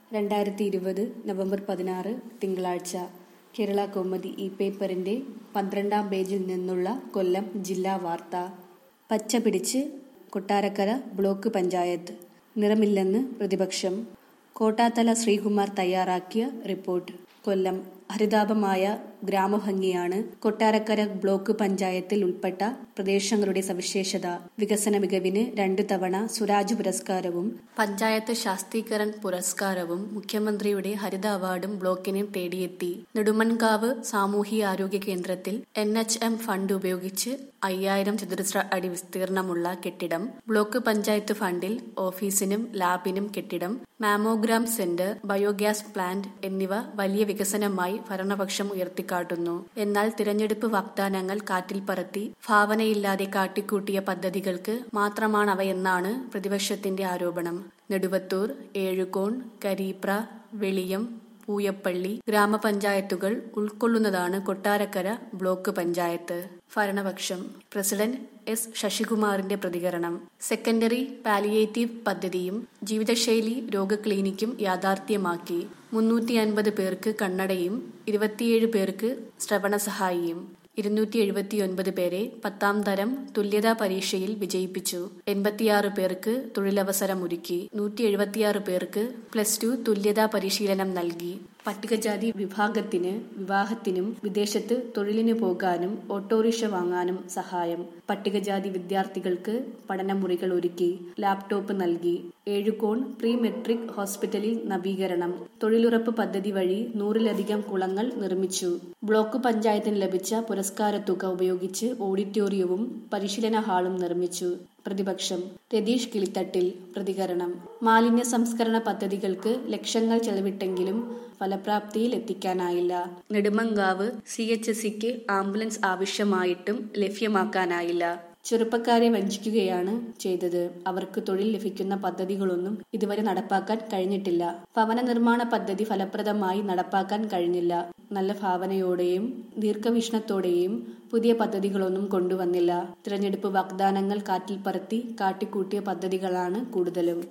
രണ്ടായിരത്തി ഇരുപത് നവംബർ പതിനാറ് തിങ്കളാഴ്ച കേരള കൗമുദി ഈ പേപ്പറിന്റെ പന്ത്രണ്ടാം പേജിൽ നിന്നുള്ള കൊല്ലം ജില്ലാ വാർത്ത പച്ച പിടിച്ച് കൊട്ടാരക്കര ബ്ലോക്ക് പഞ്ചായത്ത് നിറമില്ലെന്ന് പ്രതിപക്ഷം കോട്ടാത്തല ശ്രീകുമാർ തയ്യാറാക്കിയ റിപ്പോർട്ട് കൊല്ലം ഹരിതാപമായ ഗ്രാമഭംഗിയാണ് കൊട്ടാരക്കര ബ്ലോക്ക് പഞ്ചായത്തിൽ ഉൾപ്പെട്ട പ്രദേശങ്ങളുടെ സവിശേഷത വികസന മികവിന് രണ്ടു തവണ സുരാജ് പുരസ്കാരവും പഞ്ചായത്ത് ശാസ്ത്രീകരൺ പുരസ്കാരവും മുഖ്യമന്ത്രിയുടെ ഹരിത അവാർഡും ബ്ലോക്കിനെ തേടിയെത്തി നെടുമൺകാവ് സാമൂഹിക ആരോഗ്യ കേന്ദ്രത്തിൽ എൻ എച്ച് എം ഫണ്ട് ഉപയോഗിച്ച് അയ്യായിരം ചതുരശ്ര അടി വിസ്തീർണമുള്ള കെട്ടിടം ബ്ലോക്ക് പഞ്ചായത്ത് ഫണ്ടിൽ ഓഫീസിനും ലാബിനും കെട്ടിടം മാമോഗ്രാം സെന്റർ ബയോഗ്യാസ് പ്ലാന്റ് എന്നിവ വലിയ വികസനമായി ഭരണപക്ഷം ഉയർത്തിക്കാട്ടുന്നു എന്നാൽ തിരഞ്ഞെടുപ്പ് വാഗ്ദാനങ്ങൾ കാറ്റിൽ പറത്തി ഭാവനയില്ലാതെ കാട്ടിക്കൂട്ടിയ പദ്ധതികൾക്ക് മാത്രമാണവയെന്നാണ് പ്രതിപക്ഷത്തിന്റെ ആരോപണം നെടുവത്തൂർ ഏഴുകോൺ കരീപ്ര വെളിയം പൂയപ്പള്ളി ഗ്രാമപഞ്ചായത്തുകൾ ഉൾക്കൊള്ളുന്നതാണ് കൊട്ടാരക്കര ബ്ലോക്ക് പഞ്ചായത്ത് ഭരണപക്ഷം പ്രസിഡന്റ് എസ് ശശികുമാറിന്റെ പ്രതികരണം സെക്കൻഡറി പാലിയേറ്റീവ് പദ്ധതിയും ജീവിതശൈലി രോഗ ക്ലിനിക്കും യാഥാർത്ഥ്യമാക്കി മുന്നൂറ്റി അൻപത് പേർക്ക് കണ്ണടയും ഇരുപത്തിയേഴ് പേർക്ക് ശ്രവണ സഹായിയും ഇരുന്നൂറ്റി എഴുപത്തിയൊൻപത് പേരെ പത്താം തരം തുല്യതാ പരീക്ഷയിൽ വിജയിപ്പിച്ചു എൺപത്തിയാറ് പേർക്ക് തൊഴിലവസരമൊരുക്കി നൂറ്റി എഴുപത്തിയാറ് പേർക്ക് പ്ലസ് ടു തുല്യതാ പരിശീലനം നൽകി പട്ടികജാതി വിഭാഗത്തിന് വിവാഹത്തിനും വിദേശത്ത് തൊഴിലിനു പോകാനും ഓട്ടോറിക്ഷ വാങ്ങാനും സഹായം പട്ടികജാതി വിദ്യാർത്ഥികൾക്ക് പഠനമുറികൾ ഒരുക്കി ലാപ്ടോപ്പ് നൽകി ഏഴുകോൺ പ്രീ മെട്രിക് ഹോസ്പിറ്റലിൽ നവീകരണം തൊഴിലുറപ്പ് പദ്ധതി വഴി നൂറിലധികം കുളങ്ങൾ നിർമ്മിച്ചു ബ്ലോക്ക് പഞ്ചായത്തിന് ലഭിച്ച പുരസ്കാരത്തുക ഉപയോഗിച്ച് ഓഡിറ്റോറിയവും പരിശീലന ഹാളും നിർമ്മിച്ചു പ്രതിപക്ഷം രതീഷ് കിളിത്തട്ടിൽ പ്രതികരണം മാലിന്യ സംസ്കരണ പദ്ധതികൾക്ക് ലക്ഷങ്ങൾ ചെലവിട്ടെങ്കിലും ഫലപ്രാപ്തിയിൽ എത്തിക്കാനായില്ല നെടുമങ്കാവ് സി എച്ച് എസ് സിക്ക് ആംബുലൻസ് ആവശ്യമായിട്ടും ലഭ്യമാക്കാനായില്ല ചെറുപ്പക്കാരെ വഞ്ചിക്കുകയാണ് ചെയ്തത് അവർക്ക് തൊഴിൽ ലഭിക്കുന്ന പദ്ധതികളൊന്നും ഇതുവരെ നടപ്പാക്കാൻ കഴിഞ്ഞിട്ടില്ല ഭവന നിർമ്മാണ പദ്ധതി ഫലപ്രദമായി നടപ്പാക്കാൻ കഴിഞ്ഞില്ല നല്ല ഭാവനയോടെയും ദീർഘവീക്ഷണത്തോടെയും പുതിയ പദ്ധതികളൊന്നും കൊണ്ടുവന്നില്ല തിരഞ്ഞെടുപ്പ് വാഗ്ദാനങ്ങൾ കാറ്റിൽ പറത്തി കാട്ടിക്കൂട്ടിയ പദ്ധതികളാണ് കൂടുതലും